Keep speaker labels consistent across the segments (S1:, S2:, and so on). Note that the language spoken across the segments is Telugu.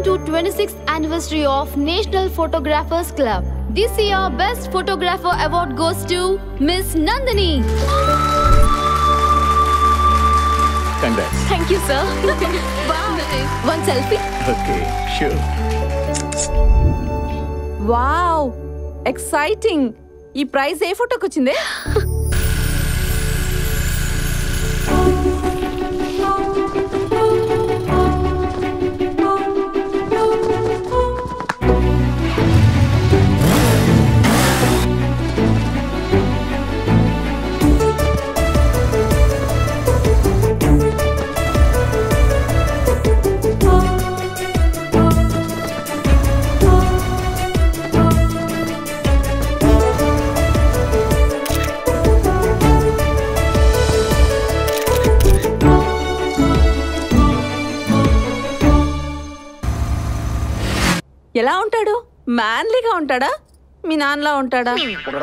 S1: welcome to 26th anniversary of National Photographers Club. This year, Best Photographer Award goes to Miss Nandini.
S2: Congrats
S1: Thank you, sir. One selfie.
S2: Okay sure
S3: wow exciting ఈ ప్రైజ్ ఏ ఫోటోకి వచ్చిందే ఎలా ఉంటాడు మ్యాన్లీగా ఉంటాడా మీ నాన్నలా ఉంటాడా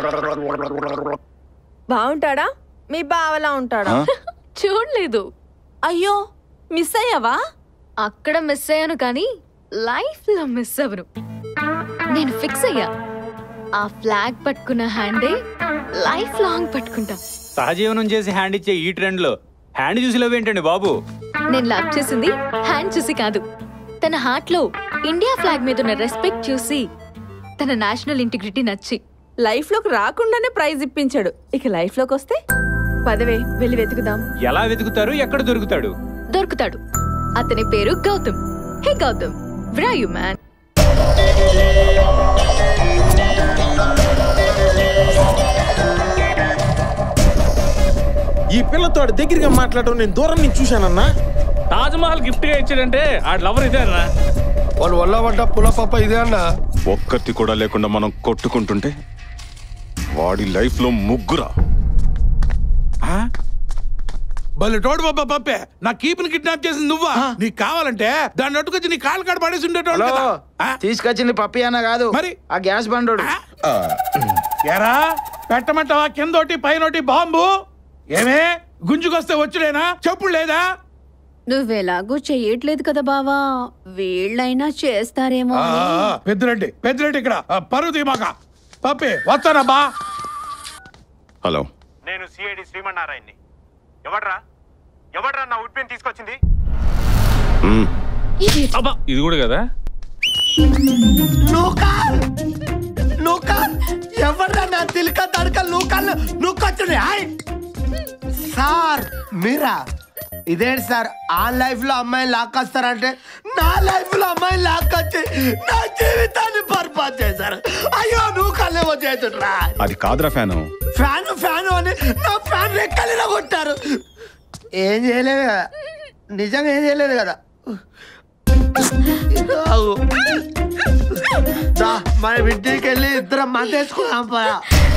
S4: బాగుంటాడా మీ బావలా ఉంటాడా
S1: చూడలేదు
S3: అయ్యో మిస్ అయ్యావా
S1: అక్కడ మిస్ అయ్యాను కానీ లైఫ్ లో మిస్ అవ్వను నేను ఫిక్స్ అయ్యా ఆ ఫ్లాగ్ పట్టుకున్న హ్యాండే లైఫ్ లాంగ్ పట్టుకుంటా
S5: సహజీవనం చేసి హ్యాండ్ ఇచ్చే ఈ ట్రెండ్ లో హ్యాండ్ చూసి లవ్ ఏంటండి బాబు
S1: నేను లవ్ చేసింది హ్యాండ్ చూసి కాదు తన హార్ట్ లో ఇండియా ఫ్లాగ్ మీద ఉన్న రెస్పెక్ట్ చూసి తన నేషనల్ ఇంటిగ్రిటీ నచ్చి
S3: లైఫ్ లోకి రాకుండానే ప్రైజ్ ఇప్పించాడు ఇక లైఫ్ లోకి వస్తే
S4: పదవే వెళ్ళి వెతుకుదాం
S5: ఎలా వెతుకుతారు ఎక్కడ దొరుకుతాడు
S1: దొరుకుతాడు అతని పేరు గౌతమ్ హే గౌతమ్ వ్రా యు మ్యాన్
S6: ఈ పిల్లతో ఆడు దగ్గరగా మాట్లాడటం నేను దూరం నుంచి చూశానన్నా
S5: తాజ్ మహల్ గిఫ్ట్ గా ఇచ్చాడంటే ఆ లవర్ ఇదే అన్న
S7: వాళ్ళు వల్ల పడ్డ పులపప్ప ఇదే అన్న
S8: ఒక్కటి కూడా లేకుండా మనం కొట్టుకుంటుంటే వాడి లైఫ్ లో ముగ్గురా
S7: భలే తోడు బాబా పప్పే నా కీపుని కిడ్నాప్ చేసింది నువ్వా నీకు కావాలంటే దాన్ని అట్టుకొచ్చి నీ కాలు కాడ పడేసి ఉండేటోడు కదా ఆ?
S9: తీసుకొచ్చింది పప్పి అన్న కాదు
S7: మరి?
S9: ఆ గ్యాస్ బండోడు
S7: ఆ? ఎరా పెట్టమంటావా కిందోటి పైనోటి బాంబు ఏమే గుంజుకొస్తే వచ్చుడేనా చెప్పుడు లేదా
S10: నువ్వెలాగూ చెయ్యట్లేదు కదా బావా వీళ్ళైనా చేస్తారేమో
S7: ఆ,
S10: అని.
S7: ఆ, పెద్దిరెడ్డి పెద్దిరెడ్డి ఇక్కడ ఆ, పరువు తీమాక పప్పి వస్తానబ్బా
S8: హలో
S11: నేను సిఐడి శ్రీమన్నారాయణని ఎవడ్రా ఎవడ్రా నా ఉడ్పిని తీసుకొచ్చింది
S8: మ్మ్.
S5: అబ్బా ఇది కూడా కదా
S9: నూకాల్ నూకాల్ ఎవడ్రా నా తిలక తడక నూకాల్ నూకొచ్చుని హాయ్ సార్ మీరా ఇదేంటి సార్ ఆ లైఫ్ లో అమ్మాయిని లాక్కొస్తారంటే నా లైఫ్ లో అమ్మాయిని లాక్కొచ్చి నా జీవితాన్ని బర్బాద్ చేశారు అయ్యో నువ్వు కళ్ళేమో చేతుడ్రా
S8: అది కాదురా ఫ్యాను
S9: ఫ్యాన్ ఫ్యాన్ అని నా ఫ్యాన్ రెక్కలిలా కొట్టారు ఏం చేయలేదు కదా నిజంగా ఏం చేయలేదు కదా ఆగు. దా, మన ఇంటికి వెళ్ళి ఇద్దరం మందేసుకున్నాం పా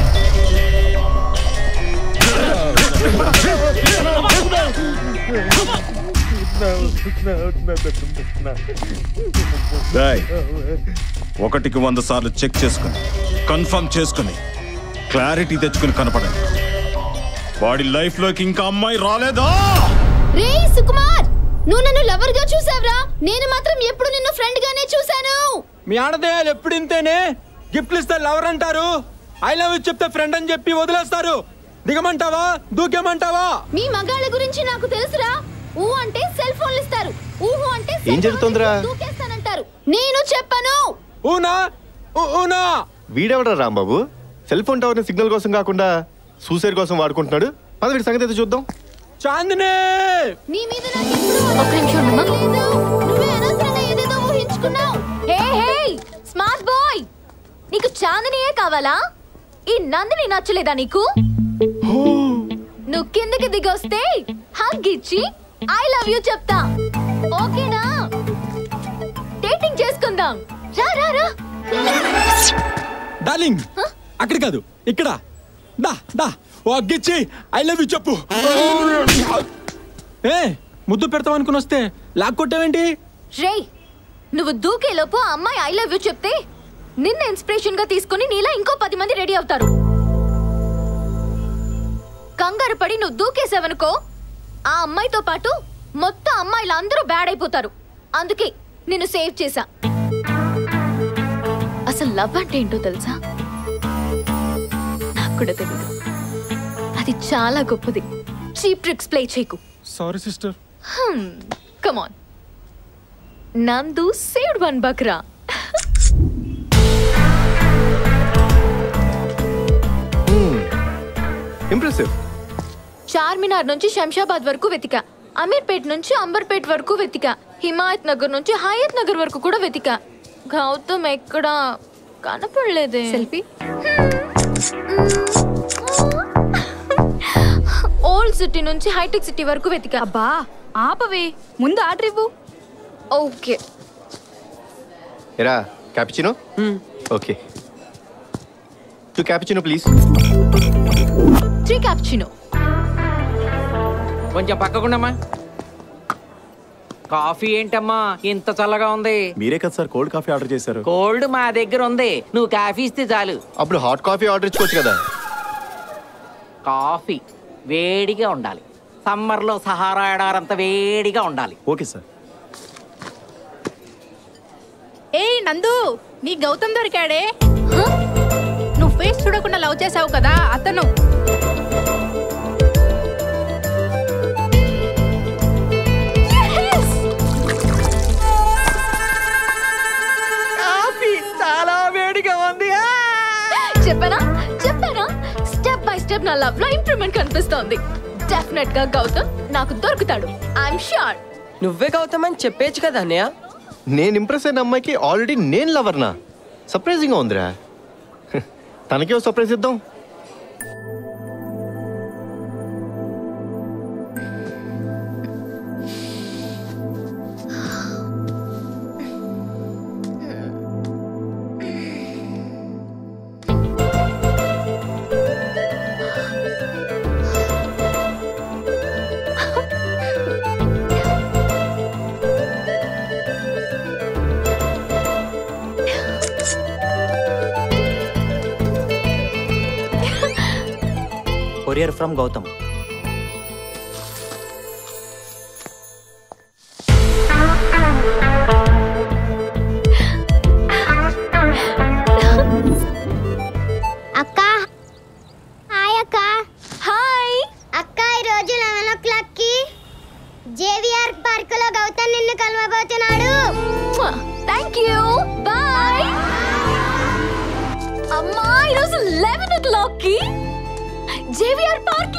S8: డేయ్, ఒకటికి వంద సార్లు చెక్ చేసుకుని కన్ఫర్మ్ చేసుకుని క్లారిటీ తెచ్చుకుని కనపడండి వాడి లైఫ్ లోకి ఇంకా అమ్మాయి రాలేదా
S1: రే సుకుమార్ నువ్వు నన్ను లవర్ గా చూసావురా నేను మాత్రం ఎప్పుడు నిన్ను ఫ్రెండ్ గానే చూశాను
S12: మీ ఆడదేయాలు ఎప్పుడు ఇంతేనే గిఫ్ట్లు ఇస్తే లవర్ అంటారు ఐ లవ్ యూ చెప్తే ఫ్రెండ్ అని చెప్పి వదిలేస్తారు దిగమంటావా దూకేమంటావా
S1: మీ మగాళ్ళ గురించి నాకు తెలుసురా ఊ అంటే సెల్ ఫోన్లు ఇస్తారు ఊహు అంటే
S13: ఏం జరుగుతోందిరా?
S1: దూకేస్తానంటారు నేను చెప్పను
S12: ఊనా ఊ- ఊనా
S13: వీడెవడా రాంబాబు సెల్ ఫోన్ టవర్ని సిగ్నల్ కోసం కాకుండా సూసైడ్ కోసం వాడుకుంటున్నాడు పద వీడి సంగతి అయితే చూద్దాం
S12: చాందిని
S1: నీ మీద నాకు ఎప్పుడూ ఒక్క నిమిషం ఉండమ్మా. లేదు నువ్వే అనవసరంగా ఏదేదో ఊహించుకున్నావు హే హే స్మార్ట్ బాయ్ నీకు చాందినియే కావాలా ఈ నందిని నచ్చలేదా నీకు నువ్వు కిందకి దిగొస్తే హగ్ ఇచ్చి ఐ లవ్ యూ చెప్తా ఓకేనా డేటింగ్ చేసుకుందాం రా రా రా
S12: డార్లింగ్ అక్కడ కాదు ఇక్కడ దా దా ఓ అగ్గిచ్చి ఐ లవ్ యూ చెప్పు ఏ ముద్దు పెడతాం అనుకుని వస్తే లాక్ కొట్టావేంటి
S1: రేయ్ నువ్వు దూకేలోపు ఆ అమ్మాయి ఐ లవ్ యూ చెప్తే నిన్న ఇన్స్పిరేషన్ గా తీసుకుని నీలా ఇంకో పది మంది రెడీ అవుతారు కంగారు పడి నువ్వు దూకేసావనుకో ఆ అమ్మాయితో పాటు మొత్తం అమ్మాయిలు అందరూ బ్యాడ్ అయిపోతారు అందుకే నేను సేవ్ చేశా అసలు లవ్ అంటే ఏంటో తెలుసా నాకు కూడా తెలీదు అది చాలా గొప్పది చీప్ ట్రిక్స్ ప్లే చేయకు
S6: sorry sister
S1: come on Nandu saved one బక్రా
S13: ఇంప్రెసివ్
S1: చార్మినార్ నుంచి శంషాబాద్ వరకు వెతికా అమీర్పేట్ నుంచి అంబర్పేట్ వరకు వెతికా హిమాయత్ నగర్ నుంచి హయత్ నగర్ వరకు కూడా వెతికా గౌతమ్ ఎక్కడ కనపడలేదే
S10: సెల్ఫీ
S1: ఓల్డ్ సిటీ నుంచి హైటెక్ సిటీ వరకు వెతికా
S10: అబ్బా ఆపవే ముందు ఆర్డర్ ఇవ్వు
S1: ఓకే
S13: ఎరా cappuccino okay two cappuccino please
S1: three cappuccino
S14: కొంచెం పక్కకుండమ్మా కాఫీ ఏంటమ్మా ఇంత చల్లగా ఉంది
S13: మీరే కదా సార్ కోల్డ్ కాఫీ ఆర్డర్ చేశారు
S14: కోల్డ్ మా దగ్గర ఉంది నువ్వు కాఫీ ఇస్తే చాలు
S13: అప్పుడు హాట్ కాఫీ ఆర్డర్ ఇచ్చుకోవచ్చు కదా
S14: కాఫీ వేడిగా ఉండాలి సమ్మర్లో సహారా ఎడారంత వేడిగా ఉండాలి
S13: ఓకే సార్
S10: ఏయ్ నందు నీ గౌతమ్ దొరికాడే నువ్వు ఫేస్ చూడకుండా లవ్ చేసావు కదా అతను
S14: కాఫీ చాలా వేడిగా ఉంది
S1: చెప్పానా చెప్పానా స్టెప్ బై స్టెప్ నా లవ్ లో ఇంప్రూవ్మెంట్ కనిపిస్తోంది డెఫినెట్ గా గౌతమ్ నాకు దొరుకుతాడు ఐఎమ్ ష్యూర్
S15: నువ్వే గౌతమ్ అని చెప్పేచ్చు కదా అన్నయ్య
S13: నేను ఇంప్రెస్ అయిన అమ్మాయికి ఆల్రెడీ నేను లవర్నా సర్ప్రైజింగ్గా ఉందిరా తనకే ఓ సర్ప్రైజ్ ఇద్దాం
S14: కొరియర్ ఫ్రమ్ గౌతమ్
S16: అక్క హాయ్ అక్క
S1: హాయ్
S16: అక్క ఈ రోజు లెవెన్ ఓ క్లాక్ కి జేవిఆర్ పార్క్ లో గౌతమ్ నిన్ను కలవబోతున్నాడు
S1: థ్యాంక్ యూ బాయ్ అమ్మా ఈరోజు లెవెన్ ఓ క్లాక్ కి జేవిఆర్ పార్క్